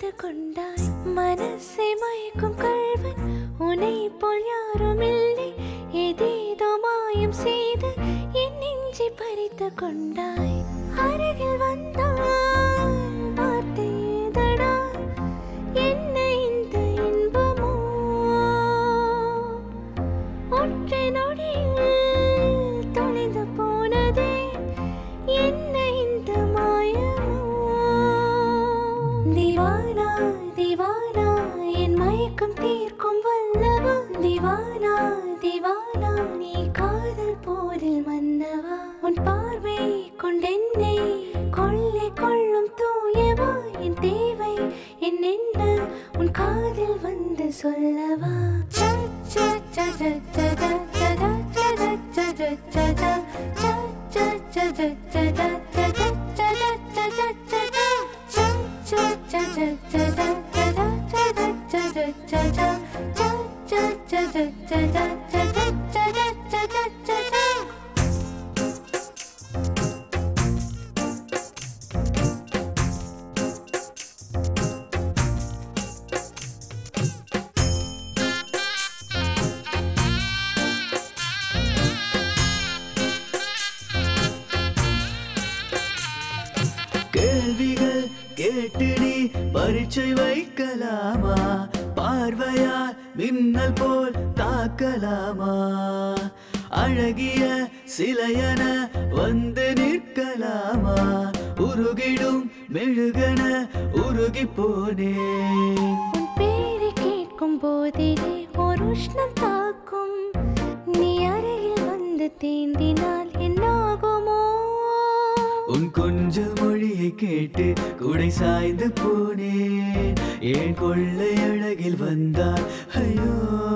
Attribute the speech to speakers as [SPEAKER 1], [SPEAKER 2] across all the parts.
[SPEAKER 1] பறித்து கொண்டாய் மனசை மயக்கும் கள்வன் உன்னை போல் யாரும் இல்லை ஏதேதோ மாயம் செய்து என் நெஞ்சை பறித்து கொண்டாய் அருகில் வந்தால் வார்த்தை ஏதடா என்ன இந்த இன்பமோ ஒற்றை நொடியில் தொலைந்து போனதே என்ன இந்த மாயமோ திவானா திவானா என் மயக்கம் தீர்க்கும் வல்லவா திவானா திவானா நீ காதல் போரில் மன்னவா உன் பார்வை கொண்டென்னை கொள்ளை கொள்ளும் தூயவா என் தேவை என் என்ன உன் காதில் வந்து சொல்லவா ச, ச, ச, ச, ச, ச, ச, ச, ச, ச, ச, ச, ச, ச, ச, ச, ச, ச, ச,
[SPEAKER 2] கேள்விகள் கேட்டு நீ பரீட்சை வைக்கலாமா பார்வையால் மின்னல் போல் தாக்கலாமா அழகிய சிலையன வந்து நிற்கலாமா உருகிடும் மெழுகன உருகி போனேன்
[SPEAKER 1] உன் பேரை கேட்கும் போதிலே ஒரு உஷ்ணம் தாக்கும் நீ அருகில் வந்து தீண்டினால் என்னாகுமோ
[SPEAKER 2] உன் கொஞ்சல் மொழியை கேட்டு குடை சாய்ந்து போனேன் ஏன் கொள்ளை அழகில் வந்தால் ஐயோ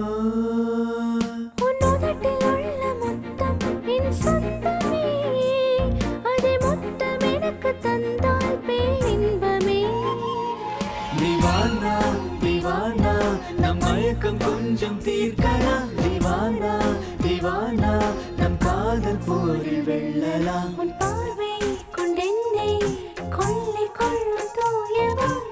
[SPEAKER 1] உன் உதட்டில் உள்ள முத்தம் என் சொந்தமே அதை மொத்தம் எனக்கு தந்தால் பேரின்பமே
[SPEAKER 2] திவானா திவானா நம் மயக்கம் கொஞ்சம் தீர்க்கலாம் திவானா திவானா நம் காதல் போரில் வெல்லலாம்
[SPEAKER 1] உன் பார்வை கொண்டென்னை கொள்ளை கொள்ளும் தூயவா